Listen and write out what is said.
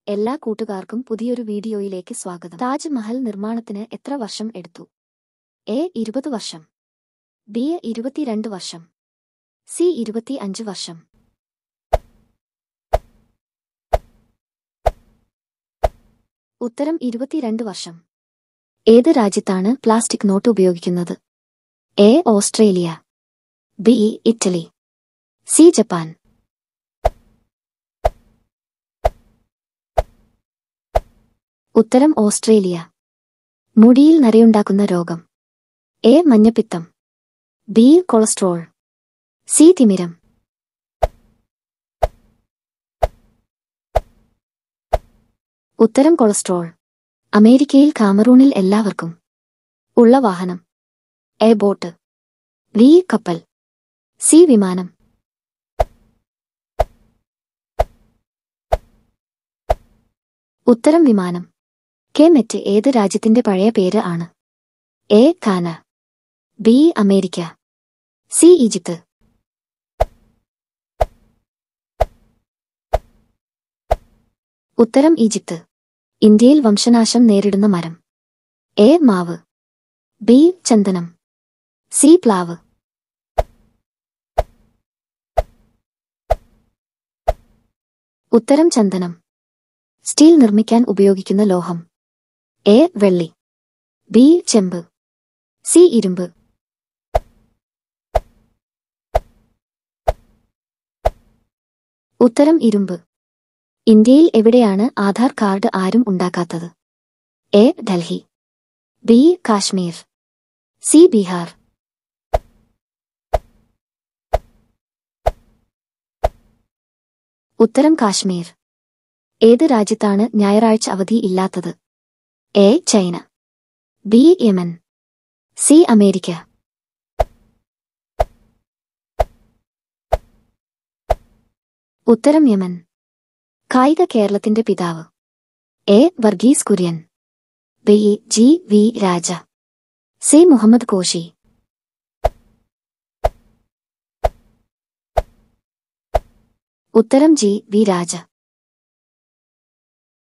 എല്ലാ കൂട്ടുകാർക്കും പുതിയൊരു വീഡിയോയിലേക്ക് സ്വാഗതം താജ്മഹൽ നിർമ്മാണത്തിന് എത്ര വർഷം എടുത്തു എ ഇരുപത് വർഷം ബി ഇരുപത്തിരണ്ട് വർഷം സി ഇരുപത്തി അഞ്ച് വർഷം ഉത്തരം ഇരുപത്തിരണ്ട് വർഷം ഏത് രാജ്യത്താണ് പ്ലാസ്റ്റിക് നോട്ട് ഉപയോഗിക്കുന്നത് A Australia B Italy C Japan ഉത്തരം ഓസ്ട്രേലിയ മുടിയിൽ നരയുണ്ടാക്കുന്ന രോഗം എ മഞ്ഞപ്പിത്തം ബി കൊളസ്ട്രോൾ സി തിമിരം ഉത്തരം കൊളസ്ട്രോൾ അമേരിക്കയിൽ കാമറൂണിൽ എല്ലാവർക്കും ഉള്ള വാഹനം എ ബോട്ട് ബി കപ്പൽ സി വിമാനം ഉത്തരം വിമാനം കെ മെറ്റ് ഏത് രാജ്യത്തിന്റെ പഴയ പേര് ആണ് A Ghana B America C Egypt ഉത്തരം ഈജിപ്ത് ഇന്ത്യയിൽ വംശനാശം നേരിടുന്ന മരം എ മാവ് ബി ചന്ദനം സി പ്ലാവ് ഉത്തരം ചന്ദനം സ്റ്റീൽ നിർമ്മിക്കാൻ ഉപയോഗിക്കുന്ന ലോഹം എ വെള്ളി ബി ചെമ്പ് സി ഇരുമ്പ് ഉത്തരം ഇരുമ്പ് ഇന്ത്യയിൽ എവിടെയാണ് ആധാർ കാർഡ് ആരും ഉണ്ടാക്കാത്തത് A Delhi B Kashmir C Bihar ഉത്തരം കാശ്മീർ ഏത് രാജ്യത്താണ് ഞായറാഴ്ച അവധി ഇല്ലാത്തത് A China B Yemen C America ഉത്തരം യമൻ കായിക കേരളത്തിന്റെ പിതാവ് A Varghese Kurian B G V Raja C Muhammad Koshy ഉത്തരം ജി വി രാജ